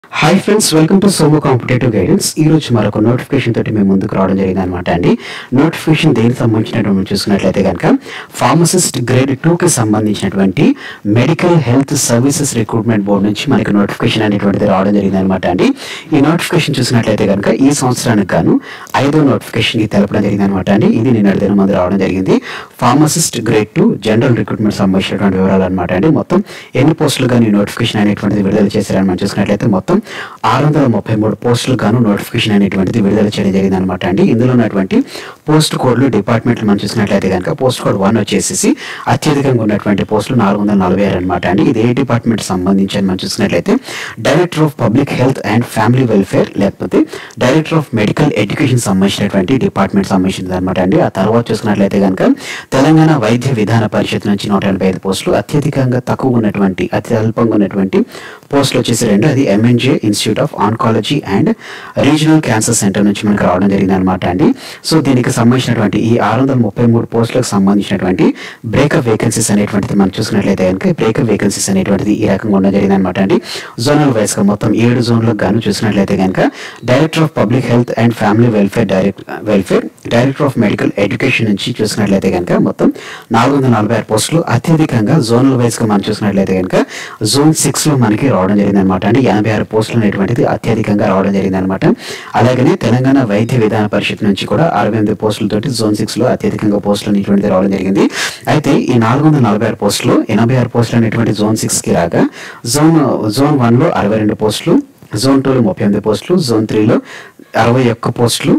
hi friends welcome to Somu competitive guidance ఈ రోజు మరొక నోటిఫికేషన్ తోటి మేము ముందుకు రావడం జరిగింది అనమాట అండి నోటిఫికేషన్ దేనికి సంబంధించినటువంటి చూసుకున్నట్లయితే కనుక ఫార్మసిస్ట్ గ్రేడ్ కి సంబంధించినటువంటి medical health services recruitment board నుంచి మనకి నోటిఫికేషన్ అనేటువంటిది రావడం జరిగింది అనమాట అండి ఈ నోటిఫికేషన్ చూసినట్లయితే కనుక ఈ సంవత్సరానికి గాను ఐదో నోటిఫికేషన్ కి తెలపడం జరిగింది అనమాట అండి ఇది నిన్న దిన మంది రావడం జరిగింది pharmacist grade two general recruitment సంబంధించినటువంటి వివరాలు అనమాట అండి మొత్తం ఎన్ని పోస్టులు కానీ నోటిఫికేషన్ అనేటువంటిది విడుదల చేశారని మనం చూసినట్లయితే మొత్తం ఆరు వందల ముప్పై మూడు పోస్టులు గాను నోటిఫికేషన్ అనేటువంటిది విడుదల చేయడం జరిగింది అనమాట అండి ఇందులో ఉన్నటువంటి పోస్ట్ కోడ్లు డిపార్ట్మెంట్లు మనం చూసినట్లయితే కనుక పోస్ట్ కోడ్ వన్ వచ్చేసి అత్యధికంగా ఉన్నటువంటి పోస్టులు నాలుగు వందల నలభై ఆరు అనమాట అండి ఇది ఏ డిపార్ట్మెంట్ సంబంధించి అని మనం చూసినట్లయితే director of public health and family welfare లేకపోతే డైరెక్టర్ ఆఫ్ మెడికల్ ఎడ్యుకేషన్ సంబంధించినటువంటి డిపార్ట్మెంట్ సంబంధించింది అనమాట అండి ఆ తర్వాత చూసుకున్నట్లయితే కనుక తెలంగాణ వైద్య విధాన పరిషత్ నుంచి నూట ఎనభై ఐదు పోస్టులు అత్యధికంగా తక్కువ ఉన్నటువంటి అతి అల్పంగా ఉన్నటువంటి పోస్టులు వచ్చేసి రెండు అది MNJ institute of oncology and regional cancer centre నుంచి మనకు రావడం జరిగింది అనమాట అండి సో దీనికి సంబంధించినటువంటి ఈ ఆరు వందల ముప్పై మూడు పోస్టులకు సంబంధించినటువంటి బ్రేకప్ వేకెన్సీస్ అనేటువంటిది మనం చూసుకున్నట్లయితే కనుక బ్రేకప్ వేకెన్సీస్ అనేటువంటిది ఈ రకంగా ఉండడం జరిగింది అనమాట అండి జోనల్ వైస్ గా మొత్తం ఏడు జోన్లకు గాను చూసినట్లయితే కనుక director of public health and family welfare direct welfare director of medical education నుంచి చూసినట్లయితే కనుక మొత్తం నాలుగు వందల నలభై ఆరు పోస్టులు అత్యధికంగా జోనల్ వైస్ గా మనం చూసినట్లయితే కనుక జోన్ సిక్స్ లో మనకి రావడం జరిగింది అనమాట అండి ఎనభై ఆరు పోస్టులు అనేటువంటిది అత్యధికంగా రావడం జరిగింది అనమాట అలాగనే తెలంగాణ వైద్య విధాన పరిషత్ నుంచి కూడా అరవై ఎనిమిది పోస్టులతోటి జోన్ సిక్స్ లో అత్యధికంగా పోస్టులు అనేటువంటిది రావడం జరిగింది అయితే ఈ నాలుగు వందల నలభై ఆరు పోస్టులు ఎనభై ఆరు పోస్టులు అనేటువంటి జోన్ సిక్స్ కి రాగా జోన్ జోన్ వన్ లో అరవై రెండు పోస్టులు జోన్ టూలో ముప్పై ఎనిమిది పోస్టులు జోన్ త్రీలో అరవై ఒక్క పోస్టులు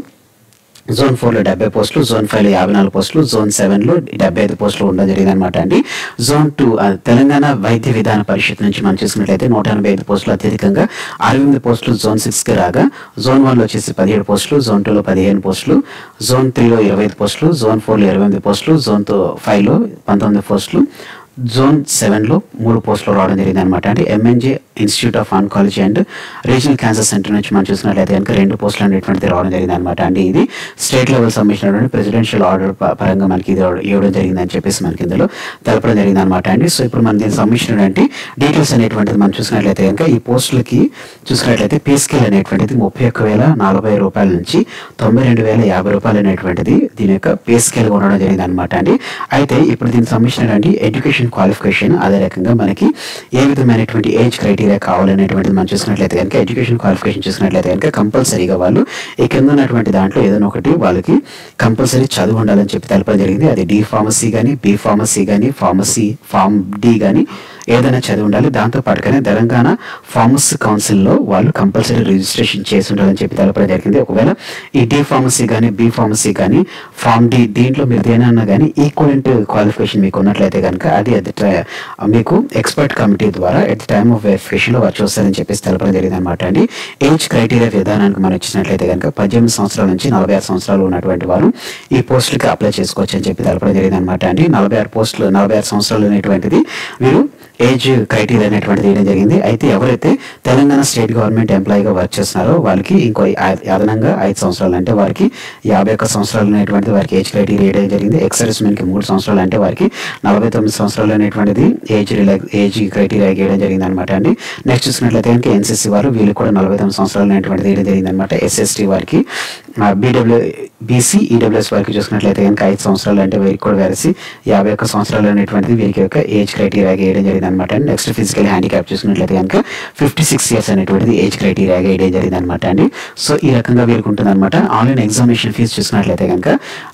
జోన్ ఫోర్లో డెబ్బై పోస్టులు జోన్ ఫైవ్లో యాభై నాలుగు పోస్టులు జోన్ సెవెన్లో డెబ్బై ఐదు పోస్టులు ఉండడం జరిగింది అనమాట అండి జోన్ టూ ఆ, తెలంగాణ వైద్య విధాన పరిషత్ నుంచి మనం చూసుకున్నట్లయితే నూట ఎనభై ఐదు పోస్టులు అత్యధికంగా అరవై ఎనిమిది పోస్టులు జోన్ సిక్స్కి రాగా జోన్ వన్లో వచ్చేసి పదిహేడు పోస్టులు జోన్ టూలో పదిహేను పోస్టులు జోన్ త్రీలో ఇరవై ఐదు పోస్టులు జోన్ ఫోర్లో ఇరవై ఎనిమిది పోస్టులు జోన్ ఫైవ్లో పంతొమ్మిది పోస్టులు జోన్ సెవెన్లో మూడు పోస్టులు రావడం జరిగింది అనమాట అంటే MNJ institute of oncology and regional cancer centre నుంచి మనం చూసినట్లయితే కనుక రెండు పోస్టులు అనేటువంటిది రావడం జరిగింది అనమాట అండి ఇది స్టేట్ లెవెల్ సంబంధించినటువంటి ప్రెసిడెన్షియల్ ఆర్డర్ పరంగా మనకి ఇది ఇవ్వడం జరిగింది అని చెప్పేసి మనకి ఇందులో తెలపడం జరిగింది అనమాట అండి సో ఇప్పుడు మనం దీనికి సంబంధించినటువంటి డీటెయిల్స్ అనేటువంటిది మనం చూసినట్లయితే కనుక ఈ పోస్టులకి చూసినట్లయితే పే స్కేల్ అనేటువంటిది ముప్పై ఒక్క వేల నలభై రూపాయల నుంచి తొంభై రెండు వేల యాభై రూపాయలు అనేటువంటిది దీని యొక్క పే స్కేల్ ఉండడం జరిగింది అనమాట అండి అయితే ఇప్పుడు దీనికి సంబంధించినటువంటి ఎడ్యుకేషన్ క్వాలిఫికేషన్ అదే రకంగా మనకి ఏ విధమైనటువంటి ఏజ్ క్రైటీరియా కావాలనేటువంటిది మనం చూసినట్లయితే కనుక ఎడ్యుకేషన్ క్వాలిఫికేషన్ చూసినట్లయితే కనుక కంపల్సరీగా వాళ్ళు ఈ కింద ఉన్నటువంటి దాంట్లో ఏదైనా ఒకటి వాళ్ళకి కంపల్సరీ చదువు ఉండాలని చెప్పి తెలపడం జరిగింది అది డి ఫార్మసీ కానీ బి ఫార్మసీ కానీ ఫార్మసీ ఫార్మ్ డి కానీ ఏదైనా చదివి ఉండాలి దాంతో పాటుగానే తెలంగాణ ఫార్మసీ కౌన్సిల్లో వాళ్ళు కంపల్సరీ రిజిస్ట్రేషన్ చేసి ఉండాలని చెప్పి తెలపడం జరిగింది ఒకవేళ ఈ డి ఫార్మసీ కానీ బి ఫార్మసీ కానీ ఫార్మ్ డి దీంట్లో మీరు దేనన్నా కానీ ఈక్వలెంట్ క్వాలిఫికేషన్ మీకు ఉన్నట్లయితే కనుక అది అట్ ద మీకు ఎక్స్పర్ట్ కమిటీ ద్వారా ఎట్ ద టైమ్ ఆఫ్ వెరిఫికేషన్లో వారు చూస్తారని చెప్పేసి తెలపడం జరిగింది అనమాట అండి ఏజ్ క్రైటీరియా విధానానికి మనం ఇచ్చినట్లయితే కనుక పద్దెనిమిది సంవత్సరాల నుంచి నలభై ఆరు సంవత్సరాలు ఉన్నటువంటి వారు ఈ పోస్టులకి అప్లై చేసుకోవచ్చు అని చెప్పి తెలపడం జరిగింది అనమాట అండి నలభై ఆరు పోస్టులు నలభై ఆరు సంవత్సరాలు అనేటువంటిది వీరు ఏజ్ క్రైటీరియా అనేటువంటిది వేయడం జరిగింది అయితే ఎవరైతే తెలంగాణ స్టేట్ గవర్నమెంట్ ఎంప్లాయీగా వర్క్ చేస్తున్నారో వాళ్ళకి ఇంకో ఐ- అదనంగా ఐదు సంవత్సరాలు అంటే వారికి యాభై ఒక్క సంవత్సరాలు అనేటువంటిది వారికి ఏజ్ క్రైటీరియా వేయడం జరిగింది ఎక్స్ సర్వీస్మెన్కి మూడు సంవత్సరాలు అంటే వారికి నలభై తొమ్మిది సంవత్సరాలు అనేటువంటిది ఏజ్ రిలాక్స్ ఏజ్ క్రైటీరియా వేయడం జరిగింది అనమాట అండి నెక్స్ట్ చూసినట్లయితే కనుక ఎన్సీసీ వారు వీళ్ళు కూడా నలభై తొమ్మిది సంవత్సరాలు అనేటువంటిది వేయడం జరిగింది అనమాట ఎస్ఎస్టీ వారికి బీడబ్ల్యూ బీసీ ఈడబ్ల్యూఎస్ వారికి చూసుకున్నట్లయితే కనుక ఐదు సంవత్సరాలు అంటే వీరికి కూడా వేసి యాభై ఒక్క సంవత్సరాలు అనేటువంటిది వీరికి యొక్క ఏజ్ క్రైటీరియా వేయడం జరిగింది అనమాట అండి నెక్స్ట్ ఫిజికల్ హ్యాండిక్యాప్ చూసుకున్నట్లయితే కనుక ఫిఫ్టీ సిక్స్ ఇయర్స్ అనేటువంటిది ఏజ్ క్రైటీరియా వేయడం జరిగింది అనమాట అండి సో ఈ రకంగా వీరికి ఉంటుంది అనమాట ఆన్లైన్ ఎగ్జామినేషన్ ఫీజు చూసుకున్నట్లయితే కనుక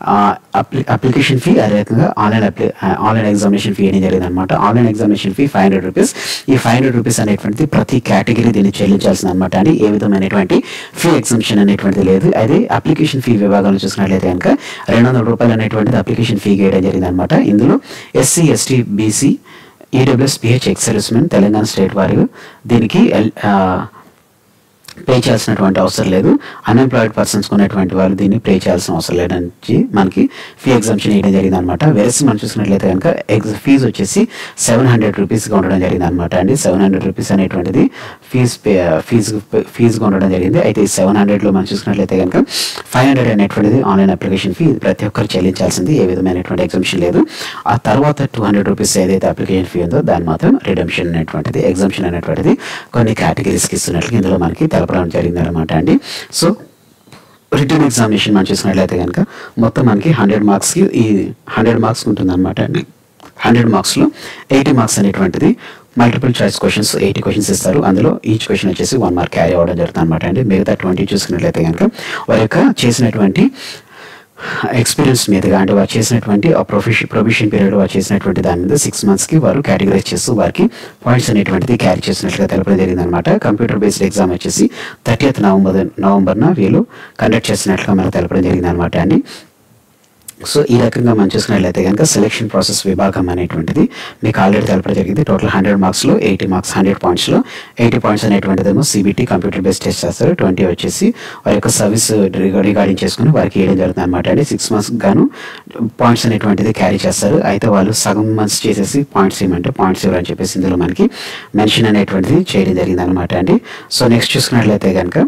అప్లికేషన్ ఫీ అదే రకంగా ఆన్లైన్ అప్లి ఆన్లైన్ ఎగ్జామినేషన్ ఫీ వేయడం జరిగింది అనమాట online examination fee five hundred rupees ఈ ఫైవ్ హండ్రెడ్ రూపీస్ అనేటువంటిది ప్రతి కేటగిరీ దీన్ని చెల్లించాల్సింది అనమాట అండి ఏ విధమైనటువంటి ఫీ ఎగ్జామిషన్ అనేటువంటిది లేదు అదే అప్లికేషన్ ఫీ విభాగంలో చూసుకున్నట్లయితే కనుక రెండు వందల రూపాయలు అనేటువంటిది అప్లికేషన్ ఫీ వేయడం జరిగింది అనమాట ఇందులో SC ST BC EWS PH ex servicemen Telangana state వారు దీనికి ఎల్- ఆ, పే చేయాల్సినటువంటి అవసరం లేదు అన్ఎంప్లాయిడ్ పర్సన్స్ ఉన్నటువంటి వాళ్ళు దీన్ని పే చేయాల్సిన అవసరం లేదని మనకి ఫీ ఎగ్జామ్షన్ వేయడం జరిగింది అనమాట వెరసి మనం చూసినట్లయితే కనుక ఎగ్జ్ ఫీజు వచ్చేసి సెవెన్ హండ్రెడ్ రూపీస్గా ఉండడం జరిగింది అనమాట అండి సెవెన్ హండ్రెడ్ రూపీస్ అనేటువంటిది ఫీజు పే ఫీజు ఫీజుగా ఉండడం జరిగింది అయితే ఈ సెవెన్ హండ్రెడ్లో మనం చూసినట్లయితే కనుక ఫైవ్ హండ్రెడ్ అనేటువంటిది ఆన్లైన్ అప్లికేషన్ ఫీ ఇది ప్రతి ఒక్కరు చెల్లించాల్సింది ఏ విధమైనటువంటి ఎగ్జామ్షన్ లేదు ఆ తర్వాత టూ హండ్రెడ్ రూపీస్ ఏదైతే అప్లికేషన్ ఫీ ఉందో దాన్ని మాత్రం రిడమ్షన్ అనేటువంటిది ఎగ్జామ్షన్ అనేటువంటిది కొన్ని కేటగిరీస్కి ఇస్తున్నట్లు ఇందులో మనకి తెలపడం జరిగింది అనమాట అండి సో రిటర్న్ ఎగ్జామినేషన్ మనం చూసినట్లయితే కనుక మొత్తం మనకి హండ్రెడ్ మార్క్స్కి ఈ హండ్రెడ్ మార్క్స్ ఉంటుంది అనమాట అండి హండ్రెడ్ మార్క్స్లో ఎయిటీ మార్క్స్ అనేటువంటిది multiple choice questions eighty questions ఇస్తారు అందులో ఈచ్ క్వశ్చన్ వచ్చేసి వన్ మార్క్ క్యారీ అవ్వడం జరుగుతుంది అనమాట అండి మిగతా ట్వంటీ చూసుకున్నట్లయితే కనుక వారి యొక్క చేసినటువంటి ఎక్స్పీరియన్స్ మీదుగా అంటే వారు చేసినటువంటి ఆ ప్రొఫెషన్ ప్రొఫెషన్ పీరియడ్ వారు చేసినటువంటి దాని మీద సిక్స్ మంత్స్కి వారు కేటగరైజ్ చేస్తూ వారికి పాయింట్స్ అనేటువంటిది క్యారీ చేసినట్లుగా తెలపడం జరిగింది అనమాట కంప్యూటర్ బేస్డ్ ఎగ్జామ్ వచ్చేసి థర్టీఎత్ నవంబర్ నవంబర్న వీళ్ళు కండక్ట్ చేసినట్లుగా మనకు తెలపడం జరిగింది అనమాట అండి సో ఈ రకంగా మనం చూసుకున్నట్లయితే కనుక సెలెక్షన్ ప్రాసెస్ విభాగం అనేటువంటిది మీకు ఆల్రెడీ తెలపడం జరిగింది టోటల్ హండ్రెడ్ మార్క్స్లో ఎయిటీ మార్క్స్ హండ్రెడ్ పాయింట్స్లో ఎయిటీ పాయింట్స్ అనేటువంటిదేమో సిబిటీ కంప్యూటర్ బేస్డ్ టెస్ట్ చేస్తారు ట్వంటీ వచ్చేసి వారి యొక్క సర్వీస్ రిగార్డింగ్ చేసుకుని వారికి వేయడం జరుగుతుంది అనమాట అండి సిక్స్ మంత్స్ గాను పాయింట్స్ అనేటువంటిది క్యారీ చేస్తారు అయితే వాళ్ళు సగం మంత్స్ చేసేసి పాయింట్స్ ఇవ్వమంటే పాయింట్స్ ఇవ్వరని చెప్పేసి ఇందులో మనకి మెన్షన్ అనేటువంటిది చేయడం జరిగింది అనమాట అండి సో నెక్స్ట్ చూసుకున్నట్లయితే కనుక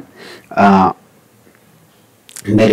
మరి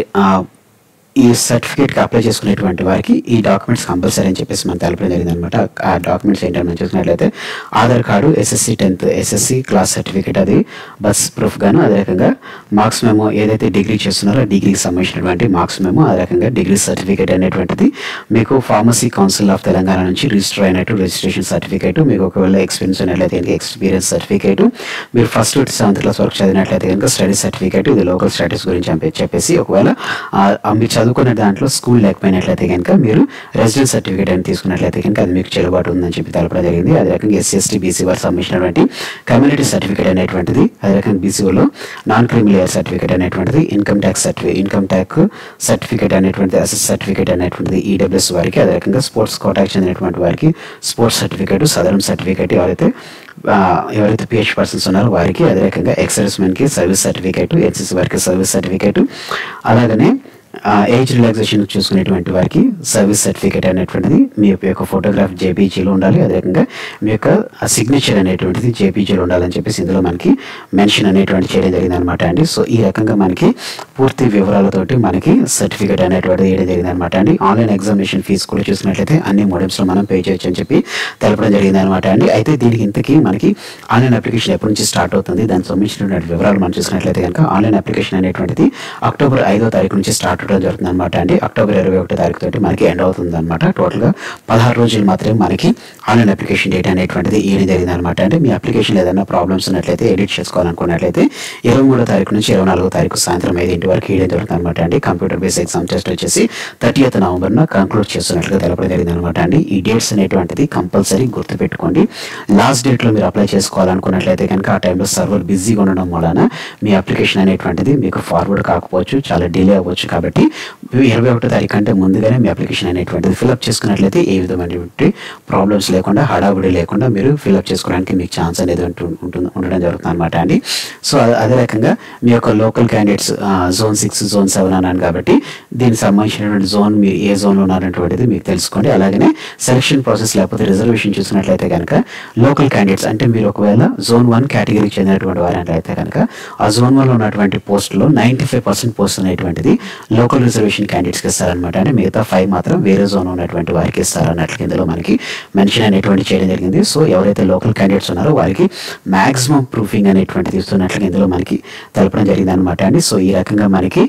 ఈ సర్టిఫికేట్కి అప్లై చేసుకునేటువంటి వారికి ఈ డాక్యుమెంట్స్ కంపల్సరీ అని చెప్పేసి మనం తెలపడం జరిగింది అనమాట ఆ డాక్యుమెంట్స్ ఏంటని మనం చూసినట్లయితే Aadhaar card SSC tenth SSC class certificate అది బస్ ప్రూఫ్ గాను అదే రకంగా మార్క్స్ మేము ఏదైతే డిగ్రీ చేస్తున్నారో ఆ డిగ్రీకి సంబంధించినటువంటి మార్క్స్ మేము అదే రకంగా డిగ్రీ సర్టిఫికేట్ అనేటువంటిది మీకు ఫార్మసీ కౌన్సిల్ ఆఫ్ తెలంగాణ నుంచి రిజిస్టర్ అయినట్టు రిజిస్ట్రేషన్ సర్టిఫికేట్ మీకు ఒకవేళ ఎక్స్పీరియన్స్ ఉన్నట్లయితే కనుక ఎక్స్పీరియన్స్ సర్టిఫికేట్ మీరు ఫస్ట్ సెవెంత్ క్లాస్ వరకు చదివినట్లయితే కనుక స్టడీ సర్టిఫికేట్ ఇది లోకల్ స్టడీస్ గురించి చెప్పి- చెప్పేసి ఒకవేళ ఆ- ఆ మీరు చదువుకునే దాంట్లో స్కూల్ లేకపోయినట్లయితే కనుక మీరు రెసిడెన్స్ సర్టిఫికేట్ అని తీసుకున్నట్లయితే కనుక అది మీకు చెల్లుబాటు ఉందని చెప్పి తెలపడం జరిగింది అదే రకంగా ఎస్సీ ఎస్టీ బీసీ వారు సంబంధించినటువంటి కమ్యూనిటీ సర్టిఫికేట్ అనేటువంటిది అదే రకంగా బీసీఓలో నాన్ క్రిమిలియర్ సర్టిఫికేట్ అనేటువంటిది income tax certificate income tax certificate అనేటువంటిది అసెస్ సర్టిఫికేట్ అనేటువంటిది ఈడబ్ల్యూఎస్ వారికి అదే రకంగా స్పోర్ట్స్ కోటాకి చెందినటువంటి వారికి స్పోర్ట్స్ సర్టిఫికేట్ సదరం సర్టిఫికేట్ ఎవరైతే ఆ, ఎవరైతే పిహెచ్ పర్సన్స్ ఉన్నారో వారికి అదే రకంగా ఎక్సైజ్ మెన్కి సర్వీస్ సర్టిఫికేట్ ఎన్సీసీ వారికి సర్వీస్ సర్టిఫికేట్ అలాగనే ఏజ్ రిలాక్సేషన్ చూసుకునేటువంటి వారికి సర్వీస్ సర్టిఫికేట్ అనేటువంటిది మీ యొక్క ఫోటోగ్రాఫ్ జేపీజీలో ఉండాలి అదే రకంగా మీ యొక్క సిగ్నేచర్ అనేటువంటిది జేపీజీలో ఉండాలని చెప్పేసి ఇందులో మనకి మెన్షన్ అనేటువంటి చేయడం జరిగింది అనమాట అండి సో ఈ రకంగా మనకి పూర్తి వివరాలతోటి మనకి సర్టిఫికేట్ అనేటువంటిది వేయడం జరిగింది అనమాట అండి ఆన్లైన్ ఎగ్జామినేషన్ ఫీజు కూడా చూసినట్లయితే అన్ని మోడమ్స్లో మనం పే చేయొచ్చు అని చెప్పి తెలపడం జరిగింది అనమాట అండి అయితే దీనికి ఇంతకీ మనకి ఆన్లైన్ అప్లికేషన్ ఎప్పటి నుంచి స్టార్ట్ అవుతుంది దానికి సంబంధించినటువంటి వివరాలు మనం చూసినట్లయితే కనుక ఆన్లైన్ అప్లికేషన్ అనేటువంటిది అక్టోబర్ ఐదో తారీఖు నుంచి స్టార్ట్ అవడం జరుగుతుంది అనమాట అండి అక్టోబర్ ఇరవై ఒకటో తారీఖు తోటి మనకి ఎండ్ అవుతుంది అనమాట టోటల్గా పదహారు రోజులు మాత్రమే మనకి ఆన్లైన్ అప్లికేషన్ డేట్ అనేటువంటిది ఇవ్వడం జరిగింది అనమాట అంటే మీ అప్లికేషన్ ఏదైనా ప్రాబ్లమ్స్ ఉన్నట్లయితే ఎడిట్ చేసుకోవాలనుకున్నట్లయితే ఇరవై మూడో తారీఖు నుంచి ఇరవై నాలుగో తారీఖు సాయంత్రం ఐదింటి వరకు ఇవ్వడం జరుగుతుంది అనమాట అండి కంప్యూటర్ బేస్ ఎగ్జామ్ టెస్ట్ వచ్చేసి థర్టీఎత్ నవంబర్న కంక్లూడ్ చేస్తున్నట్లుగా తెలపడం జరిగింది అనమాట అండి ఈ డేట్స్ అనేటువంటిది కంపల్సరీ గుర్తుపెట్టుకోండి లాస్ట్ డేట్లో మీరు అప్లై చేసుకోవాలనుకున్నట్లయితే కనుక ఆ టైంలో సర్వర్ బిజీగా ఉండడం వలన మీ అప్లికేషన్ అనేటువంటిది మీకు ఫార్వర్డ్ కాకపోవచ్చు చాలా డిలే అవ్వచ్చు కాబట్టి ఇరవై ఒకటో తారీఖు కంటే ముందుగానే మీ అప్లికేషన్ అనేటువంటిది ఫిల్అప్ చేసుకున్నట్లయితే ఏ విధమైనటువంటి ప్రాబ్లమ్స్ లేకుండా హడావుడి లేకుండా మీరు ఫిల్అప్ చేసుకోవడానికి మీకు ఛాన్స్ అనేది ఉంటు- ఉంటుంది ఉండడం జరుగుతుంది అనమాట అండి సో అదే- అదే రకంగా మీ యొక్క local candidates zone six zone seven అన్నాను కాబట్టి దీనికి సంబంధించినటువంటి జోన్ మీరు ఏ జోన్లో ఉన్నారనేటువంటిది మీకు తెలుసుకోండి అలాగనే సెలక్షన్ ప్రాసెస్ లేకపోతే రిజర్వేషన్ చూసినట్లయితే కనుక లోకల్ క్యాండిడేట్స్ అంటే మీరు ఒకవేళ జోన్ వన్ కేటగిరీకి చెందినటువంటి వారైతే కనుక ఆ జోన్ వన్లో ఉన్నటువంటి పోస్టులో నైంటీ ఫైవ్ పర్సెంట్ పోస్ట్ అనేటువంటిది లోకల్ రిజర్వేషన్ క్యాండిడేట్స్కి ఇస్తారనమాట అంటే మిగతా ఫైవ్ మాత్రం వేరే జోన్ ఉన్నటువంటి వారికి ఇస్తారన్నట్లు ఇందులో మనకి మెన్షన్ అనేటువంటి చేయడం జరిగింది సో ఎవరైతే లోకల్ క్యాండిడేట్స్ ఉన్నారో వారికి మాక్సిమం ప్రూఫింగ్ అనేటువంటిది ఇస్తున్నట్లుగా ఇందులో మనకి తెలపడం జరిగింది అనమాట అండి సో ఈ రకంగా మనకి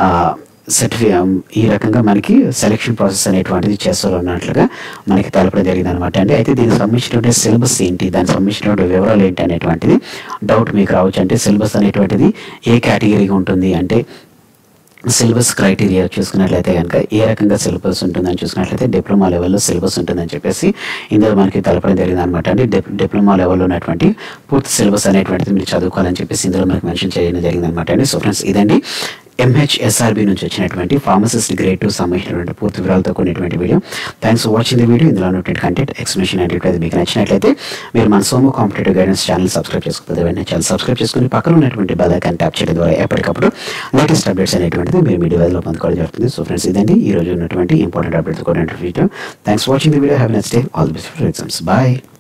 సర్టిఫి ఈ రకంగా మనకి సెలక్షన్ ప్రాసెస్ అనేటువంటిది చేస్తున్నట్లుగా మనకి తెలపడం జరిగింది అనమాట అండి అయితే దీనికి సంబంధించినటువంటి సిలబస్ ఏంటి దానికి సంబంధించినటువంటి వివరాలు ఏంటి అనేటువంటిది డౌట్ మీకు రావచ్చు అంటే సిలబస్ అనేటువంటిది ఏ కేటగిరీగా ఉంటుంది అంటే సిలబస్ క్రైటీరియా చూసుకున్నట్లయితే కనుక ఏ రకంగా సిలబస్ ఉంటుందని చూసుకున్నట్లయితే డిప్లొమా లెవెల్లో సిలబస్ ఉంటుందని చెప్పేసి ఇందులో మనకి తెలపడం జరిగింది అనమాట అండి డిప్- డిప్లొమా లెవెల్లో ఉన్నటువంటి పూర్తి సిలబస్ అనేటువంటిది మీరు చదువుకోవాలని చెప్పేసి ఇందులో మనకి మెన్షన్ చేయడం జరిగింది అనమాట అండి సో ఫ్రెండ్స్ ఇదండి ఎంహెచ్ఎస్ఆర్బి నుంచి వచ్చినటువంటి ఫార్మసిస్ట్ గ్రేడ్ టూ సంబంధించినటువంటి పూర్తి వివరాలతో కూడినటువంటి video thanks for watching the video ఇందులో ఉన్నటువంటి కంటెంట్ ఎక్స్ప్లెనేషన్ అనేది మీకు నచ్చినట్లయితే మీరు మన Somu competitive guidance channel subscribe చేసుకుంటుంది వెంటనే ఛానల్ సబ్స్క్రైబ్ చేసుకుని పక్కన ఉన్నటువంటి బెల్ ఐకాన్ ట్యాప్ చేయడం ద్వారా ఎప్పటికప్పుడు లేటెస్ట్ అప్డేట్స్ అనేటువంటిది మీరు మీ డివైస్లో పొందుకోవడం జరుగుతుంది సో ఫ్రెండ్స్ ఇదండి ఈ రోజు ఉన్నటువంటి ఇంపార్టెంట్ అప్డేట్స్ కూడా video thanks watching the video have next day all the best for exams bye